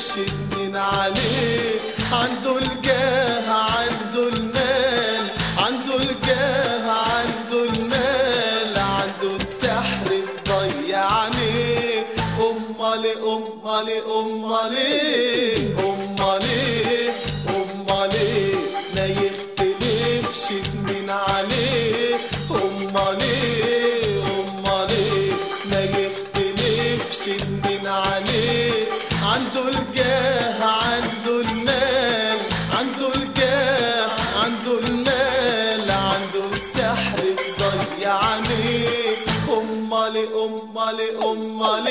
يختلفش اتنين عليه عنده الجاه عنده المال عنده الجاه عنده المال عنده السحر في ضيع عينيه امال امال امال امال امال ما يختلفش اتنين عليه امال امال ما يختلفش اتنين عليه عنده الجاه عنده المال عنده الجاه عنده المال عنده السحر في ضيع عينيه امال امال امال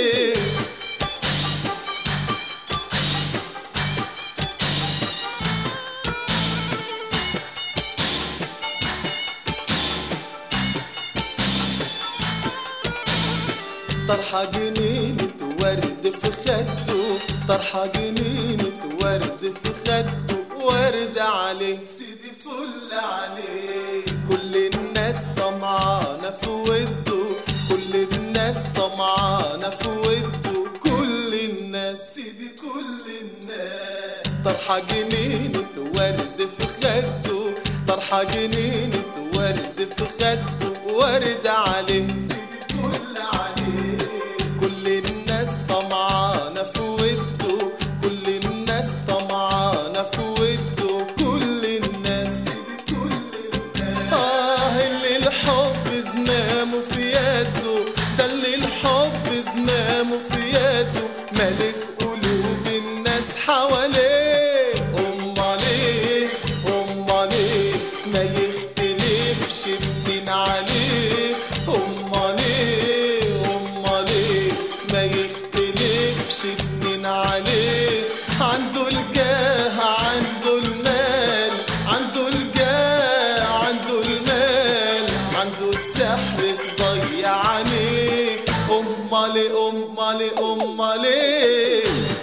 طرحة جنينة ورد في خده طرحة جنينة ورد في خده ورد عليه سيدي فل عليه كل الناس طمعانة في وده كل الناس طمعانة في وده كل الناس سيدي كل الناس طرحة جنينة ورد في خده طرحة جنينة ورد في خده ورد عليه سيدي فل عليه كل الناس طمعانة في وده كل الناس طمعانة في وده كل الناس كل الناس آه اللي الحب زمامه في يده ده اللي الحب زمامه في يده ملك قلوب الناس حواليه أمال إيه أمال إيه ما يختلفش اتنين عليه أمال إيه أمال إيه ما يختلفش اتنين عليه عنده الجاه عنده المال عنده الجاه عنده المال عنده السحر في ضيع عينيه أمال أمال أمال إيه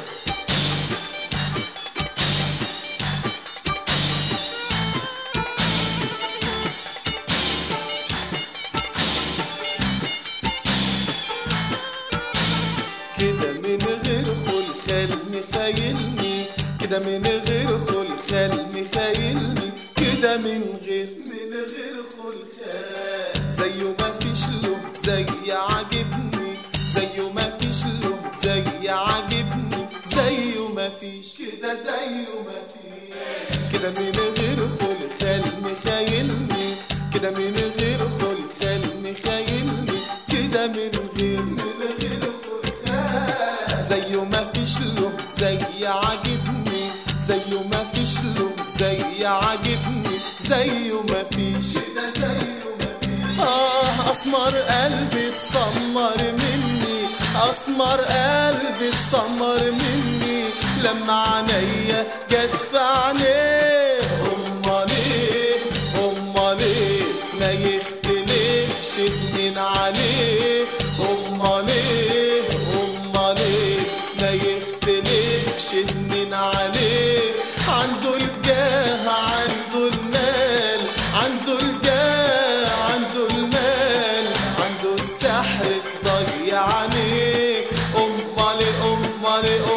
كده من غير خلخال مخيلني كده من غير خلخال مخيلني كده من غير من غير خلخال زيه ما فيش له زي عاجبني زيه ما فيش له زي عاجبني زيه ما فيش كده زيه ما فيش كده من غير خلخال مخيلني كده من غير خلخال مخيلني كده من غير من غير خلخال زيه ما فيش له زي عاجبني زيه ما فيش له زي عاجبني زيه ما فيش كده زيه ما فيش اه اسمر قلبي اتسمر مني اسمر قلبي اتسمر مني لما عينيا جت في عينيه امال ايه امال ايه ما يختلفش اتنين عليه امال ايه امال ايه ما يختلفش اتنين عليه عنده الجاه عنده المال عنده الجاه عنده المال عنده السحر في ضيع عينيه امال امال